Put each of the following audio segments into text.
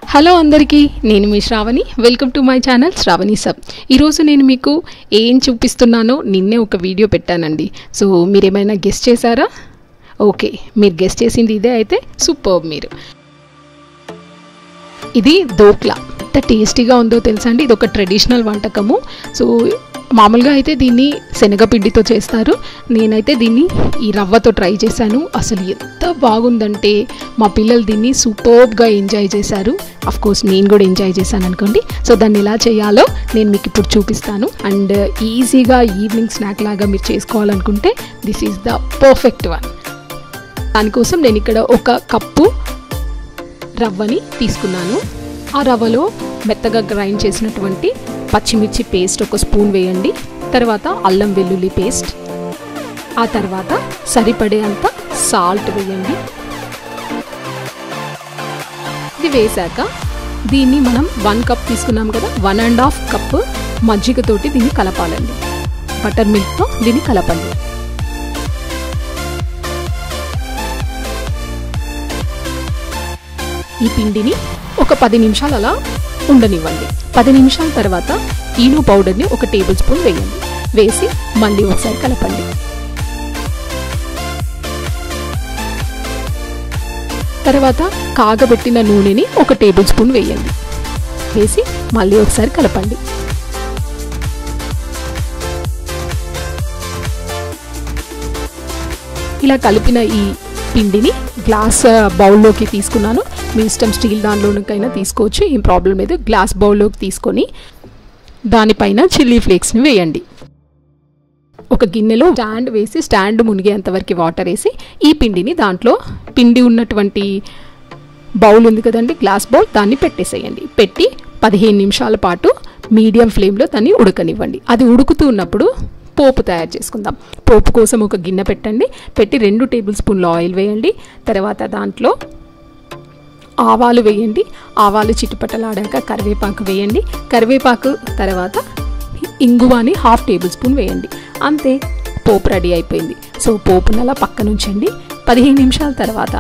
hello అందరికీ నేను మీ Sravani welcome to my channel Sravani సబ్ ఈరోజు నేను మీకు ఏం చూపిస్తున్నానో నిన్నే ఒక వీడియో పెట్టానండి సో మీరు ఏమైనా గెస్ట్ చేశారా ఓకే మీరు గెస్ట్ చేసింది ఇదే అయితే సూపర్ మీరు ఇది దోక్లా ఎంత టేస్టీగా ఉందో తెలుసా అండి ఇది ఒక ట్రెడిషనల్ వంటకము సో మామూలుగా అయితే దీన్ని శనగపిండితో చేస్తారు నేనైతే దీన్ని ఈ రవ్వతో ట్రై చేశాను అసలు ఎంత బాగుందంటే మా పిల్లలు దీన్ని సూపర్గా ఎంజాయ్ చేశారు అఫ్ కోర్స్ నేను కూడా ఎంజాయ్ చేశాను అనుకోండి సో దాన్ని ఎలా చేయాలో నేను మీకు ఇప్పుడు చూపిస్తాను అండ్ ఈజీగా ఈవినింగ్ స్నాక్ లాగా మీరు చేసుకోవాలనుకుంటే this is the perfect one దానికోసం నేను ఇక్కడ ఒక కప్పు రవ్వని తీసుకున్నాను ఆ రవ్వలో మెత్తగా గ్రైండ్ చేసినటువంటి పచ్చిమిర్చి పేస్ట్ ఒక స్పూన్ వేయండి తర్వాత అల్లం వెల్లుల్లి పేస్ట్ ఆ తర్వాత సరిపడేంత సాల్ట్ వేయండి ఇది వేశాక దీన్ని మనం వన్ కప్ తీసుకున్నాం కదా వన్ అండ్ హాఫ్ కప్ మజ్జిగతోటి దీన్ని కలపాలండి బటర్ మిల్క్తో దీన్ని కలపండి ఈ పిండిని ఒక పది నిమిషాలు అలా ఉండనివ్వండి పది నిమిషాల తర్వాత ఈనో పౌడర్ని ఒక టేబుల్ స్పూన్ వేయండి వేసి మళ్ళీ ఒకసారి కలపండి తర్వాత కాగబెట్టిన నూనెని ఒక టేబుల్ స్పూన్ వేయండి వేసి మళ్ళీ ఒకసారి కలపండి ఇలా కలిపిన ఈ పిండిని గ్లాస్ బౌల్లోకి తీసుకున్నాను మీ ఇష్టం స్టీల్ దానిలోనికైనా తీసుకోవచ్చు ఏం ప్రాబ్లం లేదు గ్లాస్ బౌల్లోకి తీసుకొని దానిపైన చిల్లీ ఫ్లేక్స్ని వేయండి ఒక గిన్నెలో స్టాండ్ వేసి స్టాండ్ మునిగేంతవరకు వాటర్ వేసి ఈ పిండిని దాంట్లో పిండి ఉన్నటువంటి బౌల్ ఉంది కదండి గ్లాస్ బౌల్ దాన్ని పెట్టేసేయండి పెట్టి పదిహేను నిమిషాల పాటు మీడియం ఫ్లేమ్లో దాన్ని ఉడకనివ్వండి అది ఉడుకుతూ ఉన్నప్పుడు పోపు తయారు చేసుకుందాం పోపు కోసం ఒక గిన్నె పెట్టండి పెట్టి రెండు టేబుల్ స్పూన్ల ఆయిల్ వేయండి తర్వాత దాంట్లో ఆవాలు వేయండి ఆవాలు చిట్టుపట్టలాడాక కరివేపాకు వేయండి కరివేపాకు తర్వాత ఇంగువాని హాఫ్ టేబుల్ స్పూన్ వేయండి అంతే పోపు రెడీ అయిపోయింది సో పోపును అలా పక్కన ఉంచండి పదిహేను నిమిషాల తర్వాత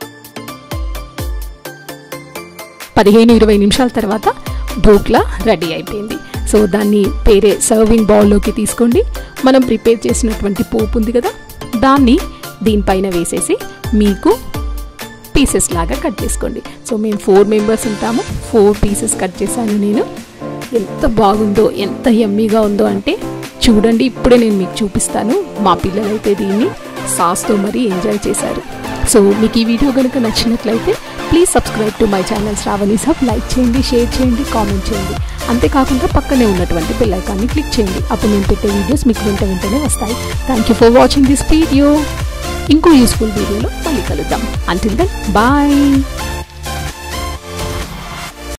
పదిహేను ఇరవై నిమిషాల తర్వాత ఢోక్లా రెడీ అయిపోయింది సో దాన్ని వేరే సర్వింగ్ బౌల్లోకి తీసుకోండి మనం ప్రిపేర్ చేసినటువంటి పోపు ఉంది కదా దాన్ని దీనిపైన వేసేసి మీకు పీసెస్ లాగా కట్ చేసుకోండి సో మేము ఫోర్ మెంబర్స్ ఉంటాము ఫోర్ పీసెస్ కట్ చేశాను నేను ఎంత బాగుందో ఎంత ఎమ్మీగా ఉందో అంటే చూడండి ఇప్పుడే నేను మీకు చూపిస్తాను మా పిల్లలైతే దీన్ని సాస్తో మరీ ఎంజాయ్ చేశారు సో మీకు ఈ వీడియో కనుక నచ్చినట్లయితే please subscribe to my channel Sravani సబ్ లైక్ చేయండి షేర్ చేయండి కామెంట్ చేయండి అంతేకాకుండా పక్కనే ఉన్నటువంటి బెల్ ఐకాన్ని క్లిక్ చేయండి అప్పుడు నేను పెట్టే వీడియోస్ మీకు వెంట వెంటనే వస్తాయి thank you for watching this video ఇంకో యూస్ఫుల్ వీడియోలో మళ్ళీ కలుద్దాం అంటిల్ దెన్ బాయ్